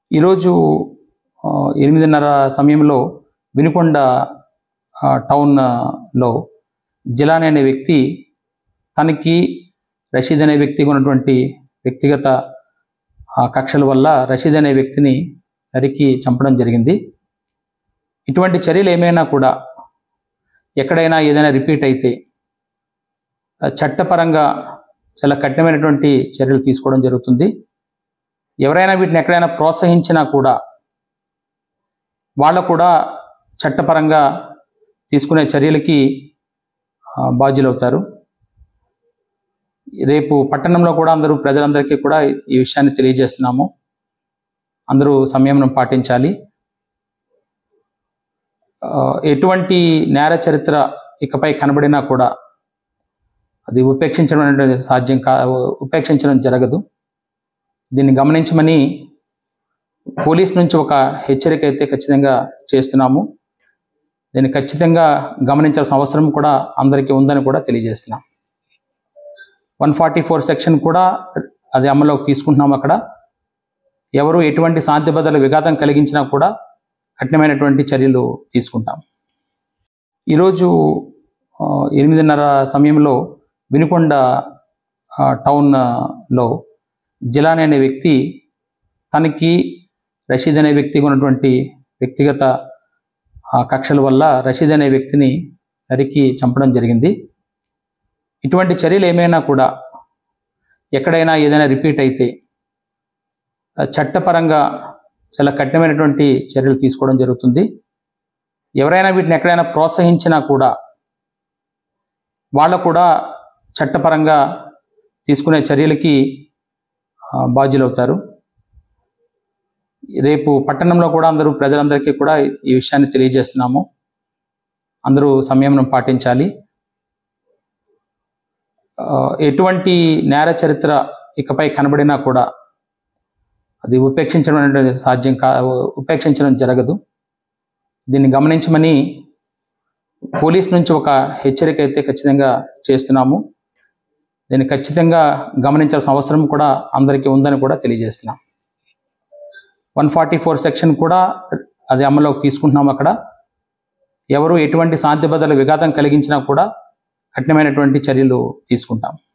ఈరోజు ఆ, ఎనిమిదిన్నర సమయంలో వినుకొండ ఆ, టౌన్లో జిలాని అనే వ్యక్తి తనకి రషీద్ అనే వ్యక్తికి ఉన్నటువంటి వ్యక్తిగత ఆ, కక్షల వల్ల రషీద్ అనే వ్యక్తిని నరికి చంపడం జరిగింది ఇటువంటి చర్యలు ఏమైనా కూడా ఎక్కడైనా ఏదైనా రిపీట్ అయితే ఆ, చట్టపరంగా చాలా కఠినమైనటువంటి చర్యలు తీసుకోవడం జరుగుతుంది ఎవరైనా వీటిని ఎక్కడైనా ప్రోత్సహించినా కూడా వాళ్ళు కూడా చట్టపరంగా తీసుకునే చర్యలకి ఆ, బాధ్యులవుతారు రేపు పట్టణంలో కూడా అందరూ ప్రజలందరికీ కూడా ఈ విషయాన్ని తెలియజేస్తున్నాము అందరూ సంయమనం పాటించాలి ఆ, ఎటువంటి నేర చరిత్ర ఇకపై కనబడినా కూడా అది ఉపేక్షించడం అనేది సాధ్యం కా ఉపేక్షించడం జరగదు దీన్ని గమనించమని పోలీస్ నుంచి ఒక హెచ్చరిక అయితే ఖచ్చితంగా చేస్తున్నాము దీన్ని ఖచ్చితంగా గమనించాల్సిన అవసరం కూడా అందరికీ ఉందని కూడా తెలియజేస్తున్నాం వన్ ఫార్టీ ఫోర్ సెక్షన్ కూడా అది అమల్లోకి తీసుకుంటున్నాం అక్కడ ఎవరు ఎటువంటి శాంతి భద్రతల విఘాతం కలిగించినా కూడా కఠినమైనటువంటి చర్యలు తీసుకుంటాం ఈరోజు ఆ, ఎనిమిదిన్నర సమయంలో వినుకొండ ఆ, టౌన్లో జిలాని అనే వ్యక్తి తనకి రషీద్ అనే వ్యక్తికి ఉన్నటువంటి వ్యక్తిగత ఆ, కక్షల వల్ల రషీద్ అనే వ్యక్తిని నరికి చంపడం జరిగింది ఇటువంటి చర్యలు ఏమైనా కూడా ఎక్కడైనా ఏదైనా రిపీట్ అయితే ఆ, చట్టపరంగా చాలా కఠినమైనటువంటి చర్యలు తీసుకోవడం జరుగుతుంది ఎవరైనా వీటిని ఎక్కడైనా ప్రోత్సహించినా కూడా వాళ్ళు కూడా చట్టపరంగా తీసుకునే చర్యలకి ఆ, బాధ్యులవుతారు రేపు పట్టణంలో కూడా అందరూ ప్రజలందరికీ కూడా ఈ విషయాన్ని తెలియజేస్తున్నాము అందరూ సంయమనం పాటించాలి ఆ, ఎటువంటి నేర చరిత్ర ఇకపై కనబడినా కూడా అది ఉపేక్షించడం అనేది సాధ్యం కా ఉపేక్షించడం జరగదు దీన్ని గమనించమని పోలీస్ నుంచి ఒక హెచ్చరిక అయితే ఖచ్చితంగా చేస్తున్నాము దీన్ని ఖచ్చితంగా గమనించాల్సిన అవసరం కూడా అందరికీ ఉందని కూడా తెలియజేస్తున్నాం వన్ ఫార్టీ ఫోర్ సెక్షన్ కూడా అది అమల్లోకి తీసుకుంటున్నాం అక్కడ ఎవరు ఎటువంటి శాంతి భద్రతల విఘాతం కలిగించినా కూడా కఠినమైనటువంటి చర్యలు తీసుకుంటాం